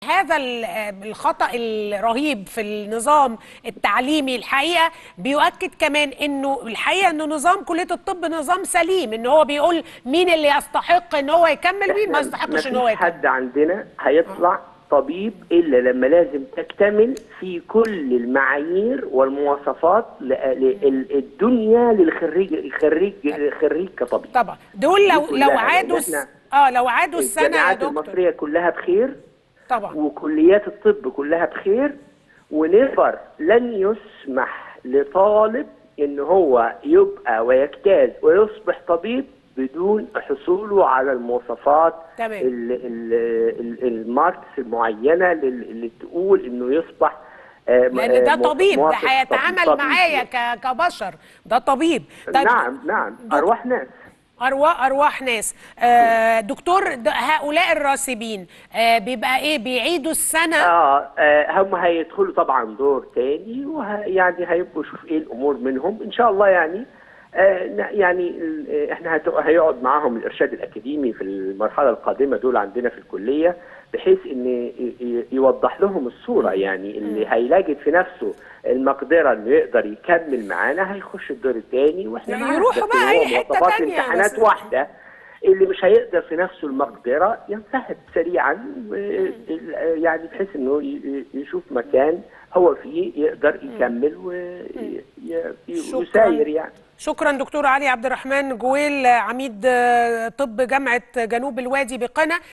هذا ال- الخطأ الرهيب في النظام التعليمي الحقيقة بيؤكد كمان انه الحقيقة انه نظام كلية الطب نظام سليم ان هو بيقول مين اللي يستحق ان هو يكمل مين ما يستحقش ان هو مفيش يكمل حد عندنا هيطلع طبيب الا لما لازم تكتمل في كل المعايير والمواصفات للدنيا للخريج الخريج الخريج كطبيب طبعا دول لو دي كلها لو لأن عادوا إحنا اه لو عادوا السنة يا الجامعات دكتور المصريه كلها بخير طبعا وكليات الطب كلها بخير ونفر لن يسمح لطالب ان هو يبقى ويجتاز ويصبح طبيب بدون حصوله على المواصفات تمام. ال- ال- ال- الماركس المعينه لل- اللي تقول انه يصبح آه، لان ده آه، طبيب ده مواصف هيتعامل طبيب. معايا ك- كبشر ده طبيب نعم نعم ارواح ناس ارواح ارواح ناس آه دكتور د- هؤلاء الراسبين آه بيبقى ايه بيعيدوا السنه اه آه، هم هيدخلوا طبعا دور تاني ويعني هيبقوا شوف ايه الامور منهم ان شاء الله يعني آه ن- يعني ال- آه، احنا هت- هيقعد معاهم الارشاد الاكاديمي في المرحله القادمه دول عندنا في الكليه بحيث ان ي- ي- يوضح لهم الصوره يعني اللي هيلاقي في نفسه المقدره انه يقدر يكمل معانا هيخش الدور الثاني واحنا يعني معاه. يروحوا بس بقى هو أي حتة مواصفات تانية امتحانات بس. واحده اللي مش هيقدر في نفسه المقدرة ينسحب سريعا و- ال- يعني بحيث انه ي- يشوف مكان هو فيه يقدر يكمل شكراً. ويساير يعني شكرا دكتور علي عبد الرحمن جويل عميد آه، طب جامعه جنوب الوادي بقنا